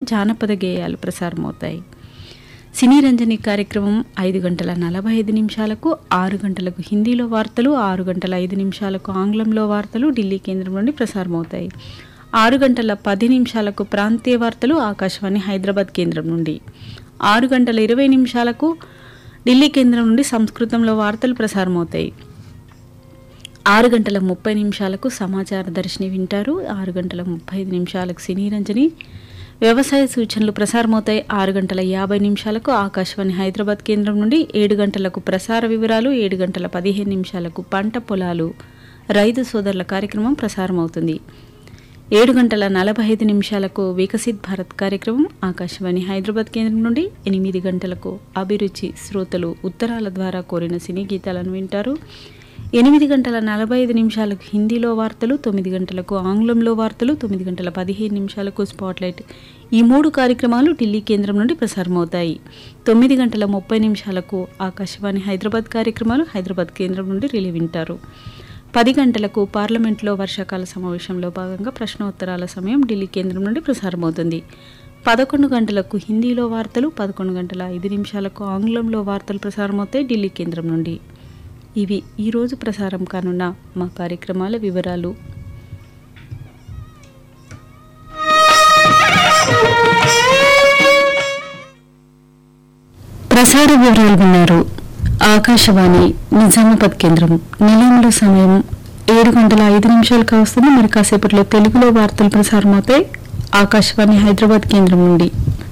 జానపద గేయాలు ప్రసారమవుతాయి సినీ రంజని కార్యక్రమం ఐదు గంటల నలభై ఐదు నిమిషాలకు ఆరు గంటలకు హిందీలో వార్తలు ఆరు గంటల ఐదు నిమిషాలకు ఆంగ్లంలో వార్తలు ఢిల్లీ కేంద్రం నుండి ప్రసారమవుతాయి ఆరు గంటల పది నిమిషాలకు ప్రాంతీయ వార్తలు ఆకాశవాణి హైదరాబాద్ కేంద్రం నుండి ఆరు గంటల ఇరవై నిమిషాలకు ఢిల్లీ కేంద్రం నుండి సంస్కృతంలో వార్తలు ప్రసారమవుతాయి ఆరు గంటల ముప్పై నిమిషాలకు సమాచార దర్శిని వింటారు ఆరు గంటల ముప్పై ఐదు నిమిషాలకు సినీ రంజని వ్యవసాయ సూచనలు ప్రసారమవుతాయి ఆరు గంటల యాభై నిమిషాలకు ఆకాశవాణి హైదరాబాద్ కేంద్రం నుండి ఏడు గంటలకు ప్రసార వివరాలు ఏడు గంటల పదిహేను నిమిషాలకు పంట పొలాలు రైతు సోదరుల కార్యక్రమం ప్రసారమవుతుంది ఏడు గంటల నలభై ఐదు నిమిషాలకు వికసిత్ భారత్ కార్యక్రమం ఆకాశవాణి హైదరాబాద్ కేంద్రం నుండి ఎనిమిది గంటలకు అభిరుచి శ్రోతలు ఉత్తరాల ద్వారా కోరిన సినీ గీతాలను వింటారు ఎనిమిది గంటల నలభై ఐదు నిమిషాలకు హిందీలో వార్తలు తొమ్మిది గంటలకు ఆంగ్లంలో వార్తలు తొమ్మిది గంటల పదిహేను నిమిషాలకు స్పాట్లైట్ ఈ మూడు కార్యక్రమాలు ఢిల్లీ కేంద్రం నుండి ప్రసారమవుతాయి తొమ్మిది గంటల ముప్పై నిమిషాలకు ఆకాశవాణి హైదరాబాద్ కార్యక్రమాలు హైదరాబాద్ కేంద్రం నుండి రిలే వింటారు పది గంటలకు పార్లమెంట్లో వర్షాకాల సమావేశంలో భాగంగా ప్రశ్నోత్తరాల సమయం ఢిల్లీ కేంద్రం నుండి ప్రసారమవుతుంది పదకొండు గంటలకు హిందీలో వార్తలు పదకొండు గంటల ఐదు నిమిషాలకు ఆంగ్లంలో వార్తలు ప్రసారమవుతాయి ఢిల్లీ కేంద్రం నుండి ఇవి ఈరోజు ప్రసారం కానున్న మా కార్యక్రమాల వివరాలు ప్రసార వివరాలు విన్నారు ఆకాశవాణి నిజామాబాద్ కేంద్రం నిలయంలో సమయం ఏడు గంటల ఐదు నిమిషాలు కావస్తుంది మరి కాసేపట్లో తెలుగులో వార్తలు ప్రసారం అవుతాయి ఆకాశవాణి హైదరాబాద్ కేంద్రం నుండి